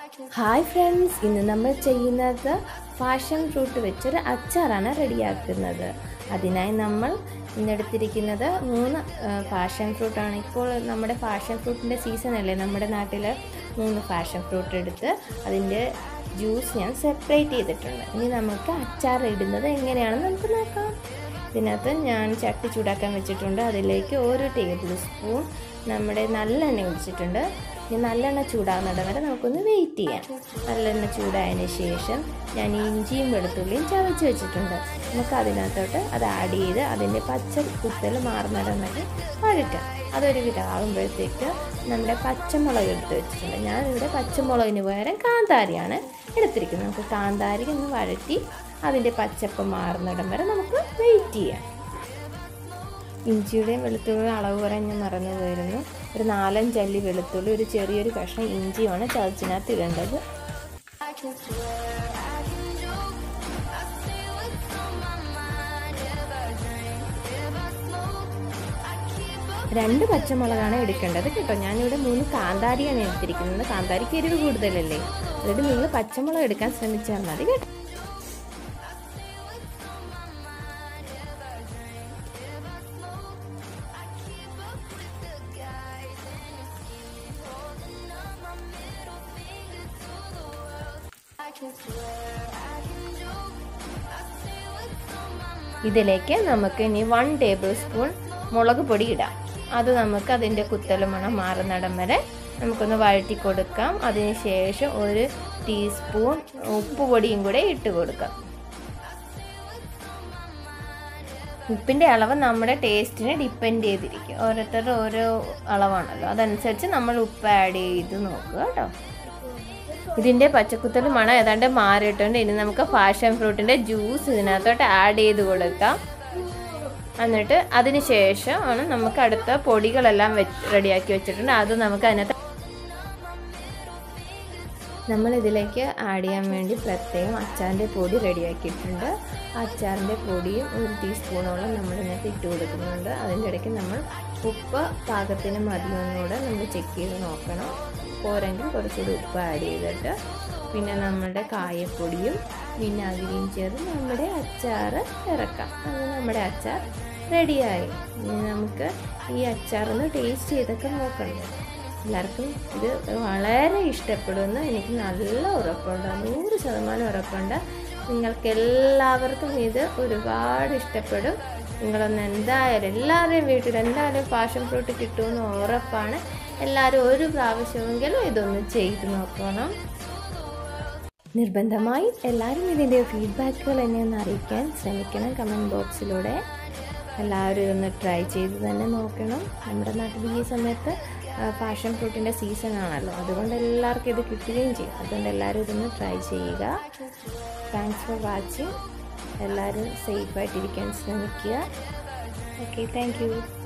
hi friends ഇന്ന് നമ്മൾ ചെയ്യുന്നത് ഫാഷൻ ഫ്രൂട്ട് വെച്ചൊരു അച്ചാറാണ് റെഡിയാക്കുന്നത് അതിനായി നമ്മൾ ഇന്നെടുത്തിരിക്കുന്നത് മൂന്ന് ഫാഷൻ ഫ്രൂട്ടാണ് ഇപ്പോൾ നമ്മുടെ ഫാഷൻ ഫ്രൂട്ടിൻ്റെ സീസൺ അല്ലേ നമ്മുടെ നാട്ടിൽ മൂന്ന് ഫാഷൻ ഫ്രൂട്ട് എടുത്ത് അതിൻ്റെ ജ്യൂസ് ഞാൻ സെപ്പറേറ്റ് ചെയ്തിട്ടുണ്ട് ഇനി നമുക്ക് അച്ചാർ ഇടുന്നത് എങ്ങനെയാണെന്ന് നമുക്ക് നോക്കാം ഇതിനകത്ത് ഞാൻ ചട്ടി ചൂടാക്കാൻ വെച്ചിട്ടുണ്ട് അതിലേക്ക് ഒരു ടേബിൾ സ്പൂൺ നമ്മുടെ നല്ലെണ്ണ ഒഴിച്ചിട്ടുണ്ട് ഇനി നല്ലെണ്ണ ചൂടാകുന്നിടം വരെ നമുക്കൊന്ന് വെയിറ്റ് ചെയ്യാം നല്ലെണ്ണ ചൂടായതിന് ശേഷം ഞാൻ ഇഞ്ചിയും വെളുത്തുള്ളിയും ചതച്ച് വെച്ചിട്ടുണ്ട് നമുക്ക് അതിനകത്തോട്ട് അത് ആഡ് ചെയ്ത് അതിൻ്റെ പച്ച കുത്തൽ മാറുന്നിടം വരെ വഴറ്റാം അതൊരു വിധാകുമ്പോഴത്തേക്ക് നമ്മുടെ പച്ചമുളക് എടുത്ത് വെച്ചിട്ടുണ്ട് ഞാനിവിടെ പച്ചമുളകിന് പകരം കാന്താരിയാണ് എടുത്തിരിക്കുന്നത് നമുക്ക് കാന്താരി ഒന്ന് വഴറ്റി അതിൻ്റെ പച്ചപ്പ് മാറുന്നിടം വരെ നമുക്ക് വെയിറ്റ് ചെയ്യാം ഇഞ്ചിയുടെയും വെളുത്തുള്ളിയും അളവ് പറയാൻ ഞാൻ മറന്നു പോയിരുന്നു ഒരു നാലഞ്ചല്ലി വെളുത്തുള്ളി ഒരു ചെറിയൊരു കഷ്ണം ഇഞ്ചിയുമാണ് ചതച്ചിനകത്ത് ഇടേണ്ടത് രണ്ട് പച്ചമുളകാണ് എടുക്കേണ്ടത് കേട്ടോ ഞാനിവിടെ മൂന്ന് കാന്താരിയാണ് എടുത്തിരിക്കുന്നത് കാന്താരിക്ക് എരിവ് കൂടുതലല്ലേ അതുകൊണ്ട് നിങ്ങൾ പച്ചമുളക് എടുക്കാൻ ശ്രമിച്ചാൽ മതി കേട്ടോ ഇതിലേക്ക് നമുക്ക് ഇനി വൺ ടേബിൾ സ്പൂൺ മുളക് പൊടി ഇടാം അത് നമുക്ക് അതിൻ്റെ കുത്തല മണം മാറുന്നിടം വരെ നമുക്കൊന്ന് വഴറ്റി കൊടുക്കാം അതിനുശേഷം ഒരു ടീസ്പൂൺ ഉപ്പ് പൊടിയും കൂടെ ഇട്ട് കൊടുക്കാം ഉപ്പിൻ്റെ അളവ് നമ്മുടെ ടേസ്റ്റിനെ ഡിപ്പെൻഡ് ചെയ്തിരിക്കും ഓരോരുത്തരുടെ ഓരോ അളവാണല്ലോ അതനുസരിച്ച് നമ്മൾ ഉപ്പ് ആഡ് ചെയ്ത് നോക്കുക കേട്ടോ ഇതിൻ്റെ പച്ചക്കുത്തൽ മണം ഏതാണ്ട് മാറിയിട്ടുണ്ട് ഇനി നമുക്ക് ഫാഷൻ ഫ്രൂട്ടിൻ്റെ ജ്യൂസ് ഇതിനകത്തോട്ട് ആഡ് ചെയ്ത് കൊടുക്കാം എന്നിട്ട് അതിന് ശേഷമാണ് നമുക്ക് അടുത്ത പൊടികളെല്ലാം വെച്ച് റെഡിയാക്കി വെച്ചിട്ടുണ്ട് അത് നമുക്ക് അതിനകത്ത് നമ്മൾ ഇതിലേക്ക് ആഡ് ചെയ്യാൻ വേണ്ടി പ്രത്യേകം അച്ചാറിൻ്റെ പൊടി റെഡിയാക്കിയിട്ടുണ്ട് അച്ചാറിൻ്റെ പൊടിയും ഒരു ടീസ്പൂണോളം നമ്മൾ ഇതിനകത്ത് ഇട്ട് കൊടുക്കുന്നുണ്ട് അതിൻ്റെ ഇടയ്ക്ക് നമ്മൾ ഉപ്പ് പാകത്തിന് മതിയൊന്നുകൂടെ നമ്മൾ ചെക്ക് ചെയ്ത് നോക്കണം പോരെങ്കിൽ കുറച്ചുകൂടി ഉപ്പ് ആഡ് ചെയ്തിട്ട് പിന്നെ നമ്മുടെ കായപ്പൊടിയും വിനാഗിരിയും ചേർത്ത് നമ്മുടെ അച്ചാർ ഇറക്കാം അത് നമ്മുടെ അച്ചാർ റെഡിയായി ഇനി നമുക്ക് ഈ അച്ചാറൊന്ന് ടേസ്റ്റ് ചെയ്തൊക്കെ നോക്കണം എല്ലാവർക്കും ഇത് വളരെ ഇഷ്ടപ്പെടുമെന്ന് എനിക്ക് നല്ല ഉറപ്പുണ്ട് നൂറ് ശതമാനം ഉറപ്പുണ്ട് നിങ്ങൾക്ക് എല്ലാവർക്കും ഇത് ഒരുപാട് ഇഷ്ടപ്പെടും നിങ്ങളൊന്ന് എന്തായാലും എല്ലാവരുടെയും വീട്ടിൽ എന്തായാലും പാഷൻ ഫ്രൂട്ട് കിട്ടുമെന്ന് ഉറപ്പാണ് എല്ലാവരും ഒരു പ്രാവശ്യമെങ്കിലും ഇതൊന്ന് ചെയ്ത് നോക്കണം നിർബന്ധമായി എല്ലാവരും ഇതിൻ്റെ ഫീഡ്ബാക്കുകൾ എന്നെ ഒന്ന് അറിയിക്കാൻ ശ്രമിക്കണം കമൻറ്റ് ബോക്സിലൂടെ എല്ലാവരും ഇതൊന്ന് ട്രൈ ചെയ്ത് തന്നെ നോക്കണം നമ്മുടെ നാട്ടിൽ ഈ സമയത്ത് പാഷൻ ഫ്രൂട്ടിൻ്റെ സീസൺ ആണല്ലോ അതുകൊണ്ട് എല്ലാവർക്കും ഇത് കിട്ടുകയും ചെയ്യും അതുകൊണ്ട് എല്ലാവരും ഇതൊന്ന് ട്രൈ ചെയ്യുക താങ്ക്സ് ഫോർ വാച്ചിങ് എല്ലാവരും സേഫായിട്ടിരിക്കാൻ ശ്രമിക്കുക ഓക്കെ താങ്ക് യു